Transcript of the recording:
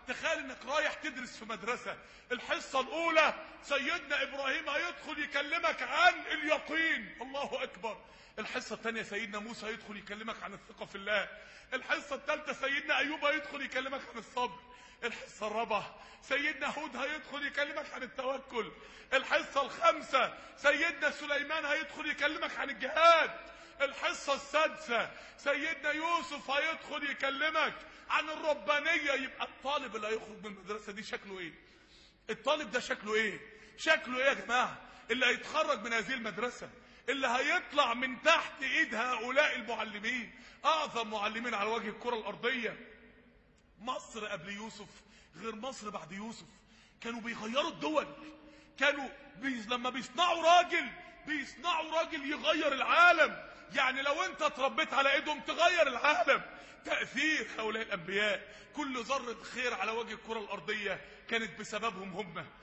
تخيل انك رايح تدرس في مدرسة الحصة الاولى سيدنا ابراهيم هيدخل يكلمك عن اليقين الله اكبر الحصة الثانية سيدنا موسى هيدخل يكلمك عن الثقة في الله الحصة الثالثة سيدنا ايوب هيدخل يكلمك عن الصبر الحصة الرابعة سيدنا هود هيدخل يكلمك عن التوكل الحصة الخامسة سيدنا سليمان هيدخل يكلمك عن الجهاد الحصة السادسة سيدنا يوسف هيدخل يكلمك عن الربانية يبقى الطالب اللي هيخرج من المدرسة دي شكله ايه الطالب ده شكله ايه شكله ايه يا جماعة اللي هيتخرج من هذه المدرسة اللي هيطلع من تحت ايد هؤلاء المعلمين اعظم معلمين على وجه الكرة الارضية مصر قبل يوسف غير مصر بعد يوسف كانوا بيغيروا الدول كانوا بي... لما بيصنعوا راجل بيصنعوا راجل يغير العالم يعني لو انت اتربيت على ايدهم تغير العالم تأثير هؤلاء الأنبياء كل ذرة خير على وجه الكرة الأرضية كانت بسببهم هم